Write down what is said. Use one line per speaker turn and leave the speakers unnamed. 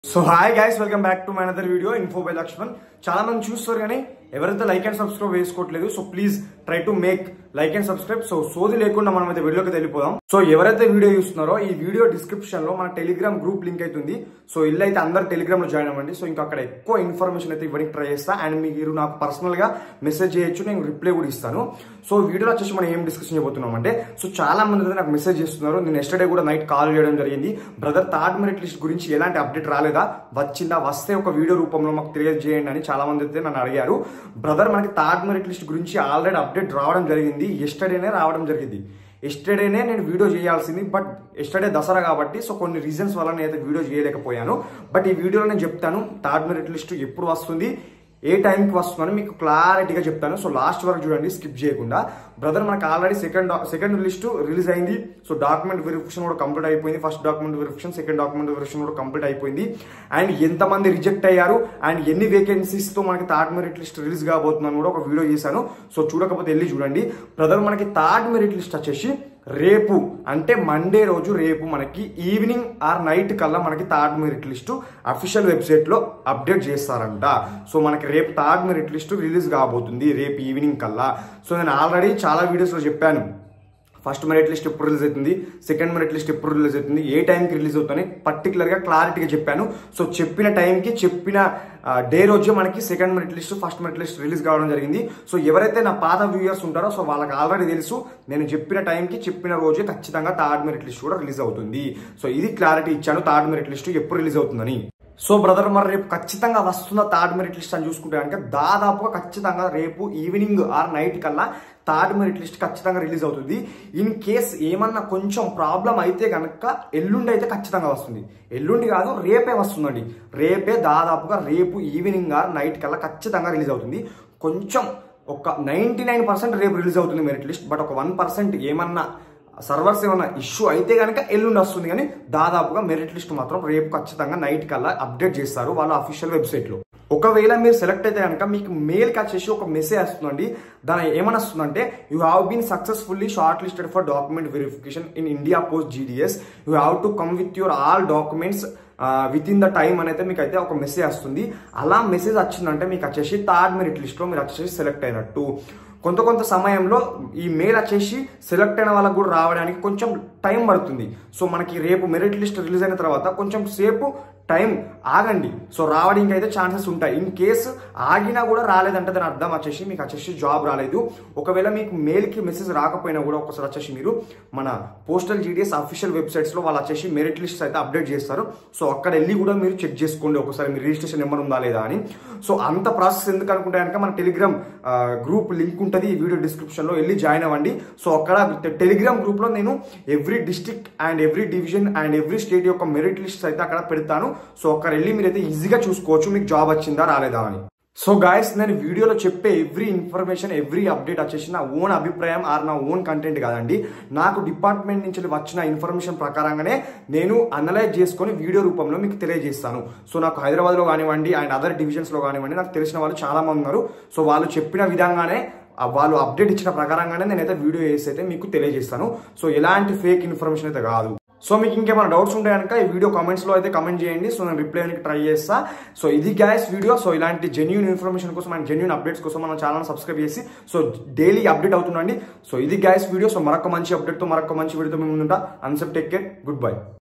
so hi guys welcome back to my another video info by Lakshman చాలా మంది చూస్తారు కానీ ఎవరైతే లైక్ అండ్ సబ్స్క్రైబ్ వేసుకోవట్లేదు so please try to make like and subscribe so సోది లేకుండా మనం అయితే వీడియోకి వెళ్ళిపోదాం సో ఎవరైతే వీడియో చూస్తున్నారో ఈ వీడియో డిస్క్రిప్షన్ లో మన టెలిగ్రామ్ గ్రూప్ లింక్ అవుతుంది సో ఇల్లు అయితే అందరు టెలిగ్రామ్ లో జాయిన్ అవ్వండి సో ఇంకా అక్కడ ఎక్కువ ఇన్ఫర్మేషన్ అయితే ఇవ్వడానికి ట్రై చేస్తా అండ్ మీరు నాకు పర్సనల్ గా మెసేజ్ చేయొచ్చు నేను రిప్లై కూడా ఇస్తాను సో వీడియోలో వచ్చేసి మనం ఏం డిస్కషన్ చేయబోతున్నాం అంటే సో చాలా మంది అయితే నాకు మెసేజ్ చేస్తున్నారు నేను ఎస్టర్డే కూడా నైట్ కాల్ చేయడం జరిగింది బ్రదర్ థర్డ్ మెరిట్ లిస్ట్ గురించి ఎలాంటి అప్డేట్ రాలేదా వచ్చిందా వస్తే ఒక వీడియో రూపంలో మాకు తెలియజేయండి అని చాలా మంది అయితే నన్ను అడిగారు బ్రదర్ మనకి థర్డ్ మెరిట్ లిస్ట్ గురించి ఆల్రెడీ అప్డేట్ రావడం జరిగింది ఎస్టర్డేనే రావడం జరిగింది ఎస్టర్డేనే నేను వీడియో చేయాల్సింది బట్ ఎస్టర్డే దసరా కాబట్టి సో కొన్ని రీజన్స్ వల్ల నేను అయితే వీడియో చేయలేకపోయాను బట్ ఈ వీడియోలో నేను చెప్తాను థర్డ్ మెరిట్ లిస్ట్ ఎప్పుడు వస్తుంది ఏ టైంకి వస్తుందని మీకు క్లారిటీగా చెప్తాను సో లాస్ట్ వరకు చూడండి స్కిప్ చేయకుండా బ్రదర్ మనకు already second second list release అయింది సో డాక్యుమెంట్ వెరిఫికేషన్ కూడా కంప్లీట్ అయిపోయింది first document verification second document verification కూడా కంప్లీట్ అయిపోయింది అండ్ ఎంతమంది రిజెక్ట్ అయ్యారు అండ్ ఎన్ని వేకెన్సీస్ తో మనకి థర్డ్ మెరిట్ లిస్ట్ రిలీజ్ కాబోతుందని కూడా ఒక వీడియో చేశాను సో చూడకపోతే వెళ్ళి చూడండి బ్రదర్ మనకి థర్డ్ మెరిట్ లిస్ట్ వచ్చేసి రేపు అంటే మండే రోజు రేపు మనకి ఈవినింగ్ ఆర్ నైట్ కల్లా మనకి third merit list official website లో అప్డేట్ చేస్తారంట సో మనకి రేపు థర్డ్ మెరిట్ లిస్ట్ రిలీజ్ కాబోతుంది రేపు ఈవినింగ్ కల్లా సో నేను ఆల్రెడీ చాలా వీడియోస్ లో చెప్పాను ఫస్ట్ మెరిట్ లిస్ట్ ఎప్పుడు రిలీజ్ అవుతుంది సెకండ్ మెరిట్ లిస్ట్ ఎప్పుడు రిలీజ్ అవుతుంది ఏ టైంకి రిలీజ్ అవుతుంది పర్టికులర్ గా క్లారిటీగా చెప్పాను సో చెప్పిన టైంకి చెప్పిన డే రోజు మనకి second merit list first merit list release కావడం జరిగింది సో ఎవరైతే నా పాత వ్యూయర్స్ ఉంటారో సో వాళ్ళకి ఆల్రెడీ తెలుసు నేను చెప్పిన టైంకి చెప్పిన రోజే ఖచ్చితంగా థర్డ్ మెరిట్ లిస్ట్ కూడా రిలీజ్ అవుతుంది సో ఇది క్లారిటీ ఇచ్చాను థర్డ్ మెరిట్ లిస్ట్ ఎప్పుడు రిలీజ్ అవుతుందని సో బ్రదర్ మరి రేపు ఖచ్చితంగా వస్తుందా థర్డ్ మెరిట్ లిస్ట్ అని చూసుకుంటే కనుక దాదాపుగా ఖచ్చితంగా రేపు ఈవినింగ్ ఆర్ నైట్ కల్లా థర్డ్ మెరిట్ లిస్ట్ ఖచ్చితంగా రిలీజ్ అవుతుంది ఇన్ కేస్ ఏమన్నా కొంచెం ప్రాబ్లం అయితే కనుక ఎల్లుండి అయితే ఖచ్చితంగా వస్తుంది ఎల్లుండి కాదు రేపే వస్తుందండి రేపే దాదాపుగా రేపు ఈవినింగ్ ఆర్ నైట్ కల్లా ఖచ్చితంగా రిలీజ్ అవుతుంది కొంచెం ఒక నైంటీ నైన్ పర్సెంట్ రేపు రిలీజ్ అవుతుంది మెరిట్ లిస్ట్ బట్ ఒక వన్ పర్సెంట్ ఏమన్నా సర్వర్స్ ఏమన్నా ఇష్యూ అయితే కనుక ఎల్లుండి వస్తుంది కానీ దాదాపుగా మెరిట్ లిస్ట్ మాత్రం రేపు ఖచ్చితంగా నైట్ కల్లా అప్డేట్ చేస్తారు వాళ్ళ అఫీషియల్ వెబ్సైట్ లో ఒకవేళ మీరు సెలెక్ట్ అయితే కనుక మీకు మెయిల్కి వచ్చేసి ఒక మెసేజ్ వస్తుందండి దాని ఏమని వస్తుందంటే you have been successfully short listed for document verification in India Post GDS you have to come with your all documents within the time అనేది మీకు అయితే ఒక మెసేజ్ వస్తుంది అలా మెసేజ్ వచ్చిందంటే మీకు వచ్చేసి థర్డ్ మెరిట్ లిస్ట్లో మీరు వచ్చేసి సెలెక్ట్ అయినట్టు కొంత కొంత సమయంలో ఈ మెయిల్ వచ్చేసి సెలెక్ట్ అయిన వాళ్ళకు కూడా రావడానికి కొంచెం టైం పడుతుంది సో మనకి రేపు మెరిట్ లిస్ట్ రిలీజ్ అయిన తర్వాత కొంచెం సేపు టైం ఆగండి సో రావడానికి అయితే ఛాన్సెస్ ఉంటాయి ఇన్ కేసు ఆగినా కూడా రాలేదంటే దాని అర్థం వచ్చేసి మీకు వచ్చేసి జాబ్ రాలేదు ఒకవేళ మీకు మెయిల్కి మెసేజ్ రాకపోయినా కూడా ఒకసారి వచ్చేసి మీరు మన పోస్టల్ జీడిఎస్ అఫీషియల్ వెబ్సైట్స్లో వాళ్ళు వచ్చేసి మెరిట్ లిస్ట్ అయితే అప్డేట్ చేస్తారు సో అక్కడ వెళ్ళి కూడా మీరు చెక్ చేసుకోండి ఒకసారి మీ రిజిస్ట్రేషన్ నెంబర్ ఉందా లేదా అని సో అంత ప్రాసెస్ ఎందుకు అనుకుంటే కనుక మన టెలిగ్రామ్ గ్రూప్ లింక్ ఉంటుంది ఈ వీడియో డిస్క్రిప్షన్లో వెళ్ళి జాయిన్ అవ్వండి సో అక్కడ టెలిగ్రామ్ గ్రూప్లో నేను every district and every division and every state యొక్క మెరిట్ లిస్ట్ అయితే అక్కడ పెడతాను సో అక్కడ వెళ్ళి మీరైతే ఈజీగా చూసుకోవచ్చు మీకు జాబ్ వచ్చిందా రాలేదా అని సో గాయస్ నేను వీడియోలో చెప్పే ఎవ్రీ ఇన్ఫర్మేషన్ ఎవ్రీ అప్డేట్ వచ్చేసి నా ఓన్ అభిప్రాయం ఆర్ నా ఓన్ కంటెంట్ కాదండి నాకు డిపార్ట్మెంట్ నుంచి వచ్చిన ఇన్ఫర్మేషన్ ప్రకారంగానే నేను అనలైజ్ చేసుకొని వీడియో రూపంలో మీకు తెలియజేస్తాను సో నాకు హైదరాబాద్లో కానివ్వండి అండ్ అదర్ డివిజన్స్లో కానివ్వండి నాకు తెలిసిన వాళ్ళు చాలా మంది ఉన్నారు సో వాళ్ళు చెప్పిన విధంగానే వాళ్ళు అప్డేట్ ఇచ్చిన ప్రకారంగానే నేనైతే వీడియో వేసి అయితే మీకు తెలియజేస్తాను సో ఎలాంటి ఫేక్ ఇన్ఫర్మేషన్ అయితే కాదు సో మీకు ఇంకేమైనా డౌట్స్ ఉంటే కనుక ఈ వీడియో కామెంట్స్లో అయితే కమెంట్ చేయండి సో నేను రిప్లై అనేది ట్రై చేస్తా సో ఇది గ్యాస్ వీడియో సో ఇలాంటి జెన్యున్ ఇన్ఫర్మేషన్ కోసం అండ్ జెన్యున్ అప్డేట్స్ కోసం మన ఛానల్ సబ్స్క్రైబ్ చేసి సో డైలీ అప్డేట్ అవుతుండండి సో ఇది గ్యాస్ వీడియో సో మరొక మంచి అప్డేట్తో మరొక మంచి వీడియోతో మేము ఉంటా అన్సెప్ టేక్ కేర్ గుడ్ బై